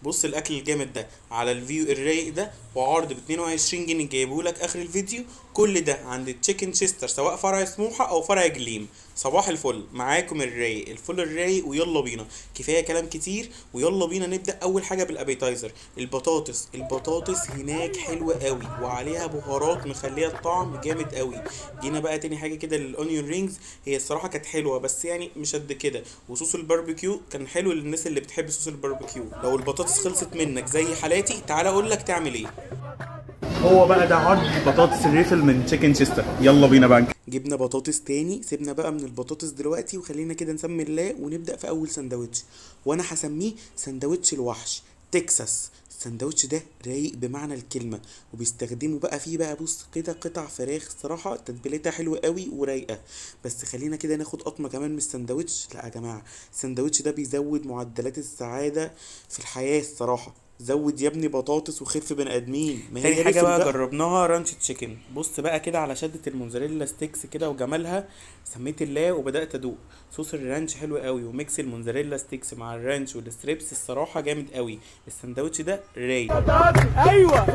بص الاكل الجامد ده على الفيو الرايق ده وعرض ب 22 جنيه جايبهولك اخر الفيديو كل ده عند تشيكن شيستر سواء فرع سموحه او فرع جليم صباح الفل معاكم الرايق الفل الرايق ويلا بينا كفايه كلام كتير ويلا بينا نبدا اول حاجه بالابيتايزر البطاطس البطاطس هناك حلوه قوي وعليها بهارات مخليه الطعم جامد قوي جينا بقى تاني حاجه كده للاونيون رينجز هي الصراحه كانت حلوه بس يعني مش قد كده وصوص الباربيكيو كان حلو للناس اللي بتحب صوص الباربيكيو لو البطاطس خلصت منك زي حالاتي تعالى اقول لك تعمل ايه هو بقى ده عرض بطاطس الريفل من تشيكن شيستر يلا بينا بقى جبنا بطاطس تاني سيبنا بقى من البطاطس دلوقتي وخلينا كده نسمي الله ونبدأ في أول سندوتش وأنا هسميه سندوتش الوحش تكساس السندوتش ده رايق بمعنى الكلمة وبيستخدموا بقى فيه بقى بص كده قطع فراخ صراحة تتبيلتها حلوة قوي ورايقة بس خلينا كده ناخد قطمة كمان من السندوتش لا يا جماعة السندوتش ده بيزود معدلات السعادة في الحياة الصراحة زود يا ابني بطاطس وخف بني ادمين ما تاني هي حاجة ريفل بقى جربناها رانش تشيكن بص بقى كده على شدة الموزاريلا ستيكس كده وجمالها سميت الله وبدأت أدوق صوص الرانش حلو قوي وميكس الموزاريلا ستيكس مع الرانش والستريبس الصراحة جامد قوي السندوتش ده رايق ايوه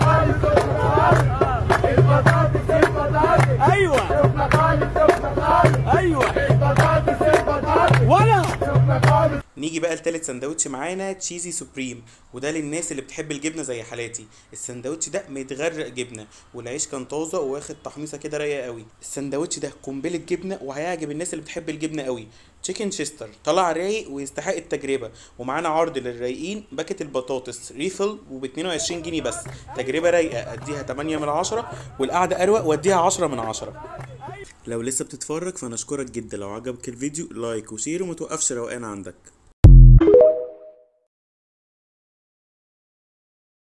ايوه ايوه ولا نيجي بقى لتالت سندوتش معانا تشيزي سوبريم وده للناس اللي بتحب الجبنه زي حالاتي السندوتش ده متغرق جبنه والعيش كان طازه وواخد تحميصه كده رايقه قوي السندوتش ده قنبله جبنه وهيعجب الناس اللي بتحب الجبنه قوي تشيكن شيستر طلع رايق ويستحق التجربه ومعانا عرض للرايقين باكت البطاطس ريفل وب 22 جنيه بس تجربه رايقه اديها 8 من 10 والقعده اروق واديها 10 من 10 لو لسه بتتفرج فانا اشكرك جدا لو عجبك الفيديو لايك وشير وما توقفش روقان عندك